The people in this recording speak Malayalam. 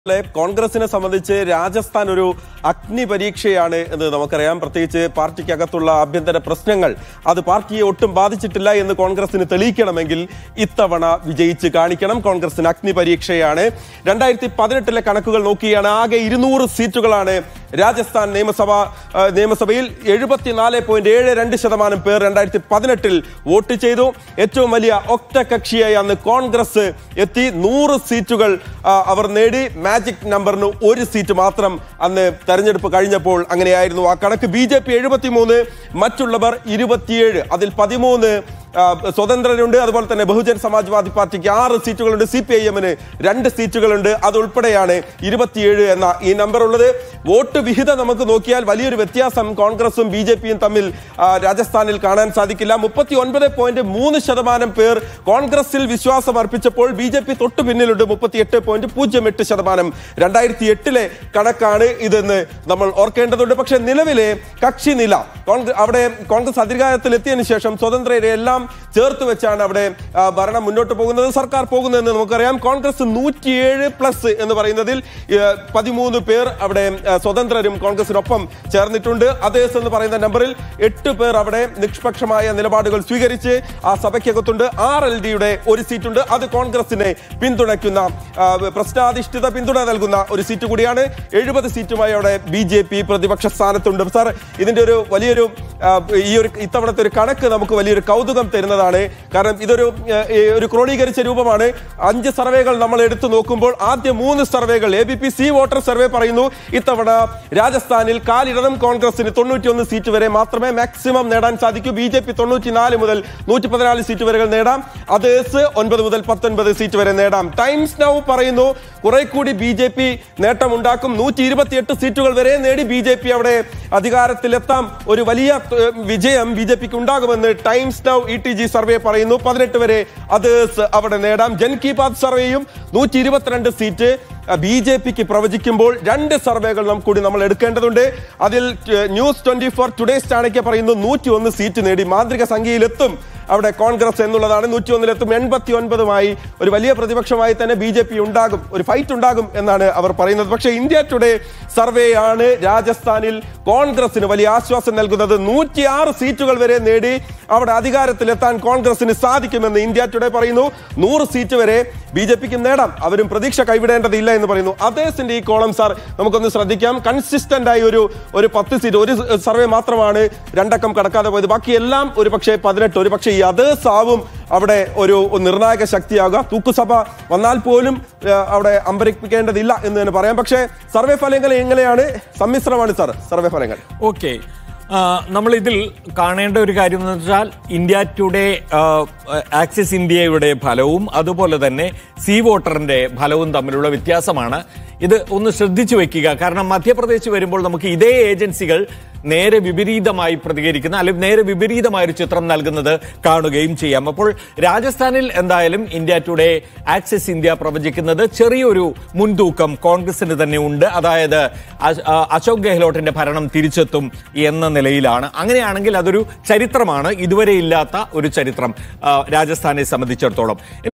ലെ കോൺഗ്രസിനെ സംബന്ധിച്ച് രാജസ്ഥാൻ ഒരു അഗ്നി പരീക്ഷയാണ് എന്ന് നമുക്കറിയാം പ്രത്യേകിച്ച് പാർട്ടിക്കകത്തുള്ള ആഭ്യന്തര പ്രശ്നങ്ങൾ അത് പാർട്ടിയെ ഒട്ടും ബാധിച്ചിട്ടില്ല എന്ന് കോൺഗ്രസിന് തെളിയിക്കണമെങ്കിൽ ഇത്തവണ വിജയിച്ച് കാണിക്കണം കോൺഗ്രസിന് അഗ്നി പരീക്ഷയാണ് രണ്ടായിരത്തി പതിനെട്ടിലെ കണക്കുകൾ നോക്കിയാണ് ആകെ ഇരുന്നൂറ് സീറ്റുകളാണ് രാജസ്ഥാൻ നിയമസഭ ആ, നിയമസഭയിൽ എഴുപത്തിനാല് പോയിന്റ് ഏഴ് രണ്ട് ശതമാനം പേർ രണ്ടായിരത്തി പതിനെട്ടിൽ വോട്ട് ചെയ്തു ഏറ്റവും വലിയ ഒറ്റകക്ഷിയായി അന്ന് കോൺഗ്രസ് എത്തി നൂറ് സീറ്റുകൾ ആ, അവർ നേടി മാജിക് നമ്പറിന് ഒരു സീറ്റ് മാത്രം അന്ന് തെരഞ്ഞെടുപ്പ് കഴിഞ്ഞപ്പോൾ അങ്ങനെയായിരുന്നു ആ കണക്ക് ബി ജെ പി എഴുപത്തിമൂന്ന് മറ്റുള്ളവർ ഇരുപത്തിയേഴ് അതിൽ പതിമൂന്ന് ആ, സ്വതന്ത്രരുണ്ട് അതുപോലെ തന്നെ ബഹുജൻ സമാജ്വാദി പാർട്ടിക്ക് ആറ് സീറ്റുകളുണ്ട് സി പി ഐ എമ്മിന് രണ്ട് സീറ്റുകളുണ്ട് അതുൾപ്പെടെയാണ് ഇരുപത്തിയേഴ് എന്ന ഈ നമ്പർ ഉള്ളത് വോട്ട് വിഹിതം നമുക്ക് നോക്കിയാൽ വലിയൊരു വ്യത്യാസം കോൺഗ്രസും ബി ജെ പിയും തമ്മിൽ ആ, രാജസ്ഥാനിൽ കാണാൻ സാധിക്കില്ല മുപ്പത്തി ഒൻപത് പോയിന്റ് മൂന്ന് ശതമാനം പേർ കോൺഗ്രസിൽ വിശ്വാസം അർപ്പിച്ചപ്പോൾ ബി ജെ പി തൊട്ടു പിന്നിലുണ്ട് മുപ്പത്തി എട്ട് പോയിന്റ് പൂജ്യം എട്ട് ശതമാനം രണ്ടായിരത്തി എട്ടിലെ കണക്കാണ് ഇതെന്ന് നമ്മൾ ഓർക്കേണ്ടതുണ്ട് പക്ഷേ നിലവിലെ കക്ഷി നില കോൺഗ്രസ് അവിടെ കോൺഗ്രസ് അധികാരത്തിൽ എത്തിയതിനു ശേഷം സ്വതന്ത്രരെ എല്ലാം ചേർത്ത് വെച്ചാണ് അവിടെ ആ, ഭരണം മുന്നോട്ട് പോകുന്നത് സർക്കാർ പോകുന്നതെന്ന് നമുക്കറിയാം കോൺഗ്രസ് നൂറ്റിയേഴ് പ്ലസ് എന്ന് പറയുന്നതിൽ ഏ, പതിമൂന്ന് പേർ അവിടെ ആ, സ്വതന്ത്രരും കോൺഗ്രസിനൊപ്പം ചേർന്നിട്ടുണ്ട് അതേസ് എന്ന് പറയുന്ന നമ്പറിൽ എട്ട് പേർ അവിടെ നിഷ്പക്ഷമായ നിലപാടുകൾ സ്വീകരിച്ച് ആ സഭയ്ക്കകത്തുണ്ട് ആർ എൽ ഡിയുടെ ഒരു സീറ്റുണ്ട് അത് കോൺഗ്രസിനെ പിന്തുണയ്ക്കുന്ന ആ, പ്രശ്നാധിഷ്ഠിത പിന്തുണ നൽകുന്ന ഒരു സീറ്റ് കൂടിയാണ് എഴുപത് സീറ്റുമായി അവിടെ ബി ജെ പി പ്രതിപക്ഷ സ്ഥാനത്തുണ്ട് സാർ ഇതിന്റെ ഒരു വലിയൊരു ആ, ഈ ഒരു ഇത്തവണത്തെ ഒരു കണക്ക് നമുക്ക് വലിയൊരു കൗതുകം തരുന്നതാണ് കാരണം ഇതൊരു ആ, ഈ ഒരു ക്രോഡീകരിച്ച രൂപമാണ് അഞ്ച് സർവേകൾ നമ്മൾ എടുത്തു നോക്കുമ്പോൾ ആദ്യ മൂന്ന് സർവേകൾ A B P C voter survey പറയുന്നു ഇത്തവണ രാജസ്ഥാനിൽ കാലിടതും കോൺഗ്രസിന് തൊണ്ണൂറ്റിയൊന്ന് സീറ്റ് വരെ മാത്രമേ മാക്സിമം നേടാൻ സാധിക്കൂ ബി ജെ പി തൊണ്ണൂറ്റിനാല് മുതൽ നൂറ്റി പതിനാല് സീറ്റ് വരെ നേടാം അതേസ് ഒൻപത് മുതൽ പത്തൊൻപത് സീറ്റ് വരെ നേടാം ടൈംസ് നൗ പറയുന്നു കുറെ കൂടി ബി ജെ പി നേട്ടമുണ്ടാക്കും നൂറ്റി ഇരുപത്തിയെട്ട് സീറ്റുകൾ വരെ നേടി ബി ജെ പി അവിടെ അധികാരത്തിലെത്താം ഒരു വലിയ ഏഹ്, വിജയം ബി ജെ പിക്ക് ഉണ്ടാകുമെന്ന് Times Now E T G survey പറയുന്നു പതിനെട്ട് വരെ അതേഴ്സ് അവിടെ നേടാം ജൻ കി ബാത് സർവേയും നൂറ്റി ഇരുപത്തിരണ്ട് സീറ്റ് ബി ജെ പിക്ക് പ്രവചിക്കുമ്പോൾ രണ്ട് സർവേകൾ നമുക്ക് കൂടി നമ്മൾ എടുക്കേണ്ടതുണ്ട് അതിൽ ഏഹ്, News twenty four Today's Chanakya പറയുന്നു നൂറ്റി ഒന്ന് സീറ്റ് നേടി മാന്ത്രിക സംഖ്യയിലെത്തും അവിടെ കോൺഗ്രസ് എന്നുള്ളതാണ് നൂറ്റി ഒന്നിലെത്തും എൺപത്തി ഒൻപതുമായി ഒരു വലിയ പ്രതിപക്ഷമായി തന്നെ ബി ജെ പി ഉണ്ടാകും ഒരു ഫൈറ്റ് ഉണ്ടാകും എന്നാണ് അവർ പറയുന്നത് പക്ഷേ ഇന്ത്യ ടുഡേ സർവേ ആണ് രാജസ്ഥാനിൽ കോൺഗ്രസിന് വലിയ ആശ്വാസം നൽകുന്നത് നൂറ്റിയാറ് സീറ്റുകൾ വരെ നേടി അവിടെ അധികാരത്തിലെത്താൻ കോൺഗ്രസിന് സാധിക്കുമെന്ന് ഇന്ത്യ ടുഡേ പറയുന്നു നൂറ് സീറ്റ് വരെ ബി ജെ പിക്ക് നേടാം അവരും പ്രതീക്ഷ കൈവിടേണ്ടതില്ല എന്ന് പറയുന്നു അതേസിന്റെ ഈ കോളം സാർ നമുക്കൊന്ന് ശ്രദ്ധിക്കാം കൺസിസ്റ്റന്റ് ആയി ഒരു ഒരു പത്ത് സീറ്റ് ഒരു സർവേ മാത്രമാണ് രണ്ടക്കം കടക്കാതെ പോയത് ബാക്കി എല്ലാം ഒരു പക്ഷേ പതിനെട്ട് ഒരു പക്ഷേ ഈ അതേസ് ആവും അവിടെ ഒരു നിർണായക ശക്തിയാകുക തൂക്കുസഭ വന്നാൽ പോലും ആ, അവിടെ അമ്പരിപ്പിക്കേണ്ടതില്ല എന്ന് തന്നെ പറയാം പക്ഷേ സർവേ ഫലങ്ങൾ എങ്ങനെയാണ് സമ്മിശ്രമാണ് സാർ സർവേ ഫലങ്ങൾ ഓക്കെ നമ്മൾ ഇതിൽ കാണേണ്ട ഒരു കാര്യം എന്ന് വെച്ചാൽ ഇന്ത്യ ടുഡേ ആ, ആക്സിസ് ഇന്ത്യയുടെ ഫലവും അതുപോലെ തന്നെ സി വോട്ടറിന്റെ ഫലവും തമ്മിലുള്ള വ്യത്യാസമാണ് ഇത് ഒന്ന് ശ്രദ്ധിച്ചു വെക്കുക കാരണം മധ്യപ്രദേശ് വരുമ്പോൾ നമുക്ക് ഇതേ ഏജൻസികൾ നേരെ വിപരീതമായി പ്രതികരിക്കുന്ന അല്ലെങ്കിൽ നേരെ വിപരീതമായ ഒരു ചിത്രം നൽകുന്നത് കാണുകയും ചെയ്യാം അപ്പോൾ രാജസ്ഥാനിൽ എന്തായാലും ഇന്ത്യ ടുഡേ ആക്സിസ് ഇന്ത്യ പ്രവചിക്കുന്നത് ചെറിയൊരു മുൻതൂക്കം കോൺഗ്രസിന് തന്നെ ഉണ്ട് അതായത് അശ്- ആ, അശോക് ഗെഹ്ലോട്ടിന്റെ ഭരണം തിരിച്ചെത്തും എന്ന നിലയിലാണ് അങ്ങനെയാണെങ്കിൽ അതൊരു ചരിത്രമാണ് ഇതുവരെ ഇല്ലാത്ത ഒരു ചരിത്രം ആ, രാജസ്ഥാനെ സംബന്ധിച്ചിടത്തോളം